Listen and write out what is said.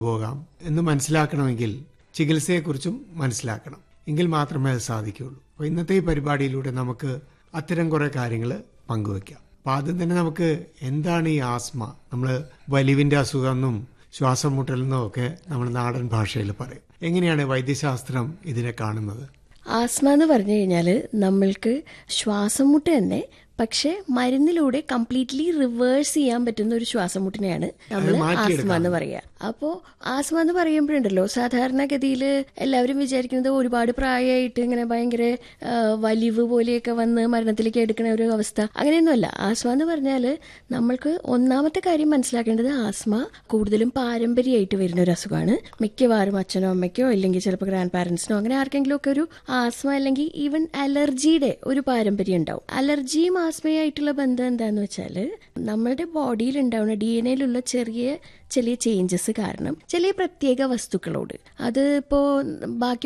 പോകാം എന്ന് മനസ്സിലാക്കണമെങ്കിൽ ചികിത്സയെക്കുറിച്ചും മനസ്സിലാക്കണം എങ്കിൽ മാത്രമേ അത് സാധിക്കുകയുള്ളൂ അപ്പോൾ ഇന്നത്തെ ഈ പരിപാടിയിലൂടെ നമുക്ക് അത്തരം കുറേ കാര്യങ്ങൾ പങ്കുവയ്ക്കാം അപ്പോൾ ആദ്യം തന്നെ നമുക്ക് എന്താണ് ഈ ആസ്മ നമ്മൾ വലിവിൻ്റെ അസുഖമെന്നും ശ്വാസം മുട്ടലെന്നും ഒക്കെ നമ്മൾ നാടൻ ഭാഷയിൽ പറയും എങ്ങനെയാണ് വൈദ്യശാസ്ത്രം ഇതിനെ കാണുന്നത് ആസ്മ എന്ന് പറഞ്ഞു കഴിഞ്ഞാൽ നമ്മൾക്ക് ശ്വാസം മുട്ട് തന്നെ പക്ഷെ മരുന്നിലൂടെ കംപ്ലീറ്റ്ലി റിവേഴ്സ് ചെയ്യാൻ പറ്റുന്ന ഒരു ശ്വാസം മുട്ടിനെയാണ് നമ്മൾ ആസ്മ എന്ന് പറയുക അപ്പോ ആസ്മ എന്ന് പറയുമ്പോഴുണ്ടല്ലോ സാധാരണഗതിയിൽ എല്ലാവരും വിചാരിക്കുന്നത് ഒരുപാട് പ്രായമായിട്ട് ഇങ്ങനെ ഭയങ്കര ആ, വലിവ് പോലെയൊക്കെ വന്ന് മരണത്തിലേക്ക് എടുക്കുന്ന ഒരു അവസ്ഥ അങ്ങനെയൊന്നുമല്ല ആസ്മ എന്ന് പറഞ്ഞാൽ നമ്മൾക്ക് ഒന്നാമത്തെ കാര്യം മനസ്സിലാക്കേണ്ടത് ആസ്മ കൂടുതലും പാരമ്പര്യമായിട്ട് വരുന്ന ഒരു അസുഖമാണ് മിക്കവാറും അച്ഛനോ അമ്മയ്ക്കോ അല്ലെങ്കിൽ ചിലപ്പോൾ ഗ്രാൻഡ് പാരന്റ്സിനോ അങ്ങനെ ആർക്കെങ്കിലും ഒക്കെ ഒരു ആസ്മ അല്ലെങ്കിൽ ഈവൻ അലർജിയുടെ ഒരു പാരമ്പര്യം ഉണ്ടാവും അലർജിയും ആസ്മയായിട്ടുള്ള ബന്ധം എന്താന്ന് വെച്ചാൽ നമ്മളുടെ ബോഡിയിൽ ഉണ്ടാവുന്ന ഡി എൻ എയിലുള്ള ചെറിയ ചെറിയ ചേഞ്ചസ് കാരണം ചില പ്രത്യേക വസ്തുക്കളോട് അത് ഇപ്പോൾ ബാക്കി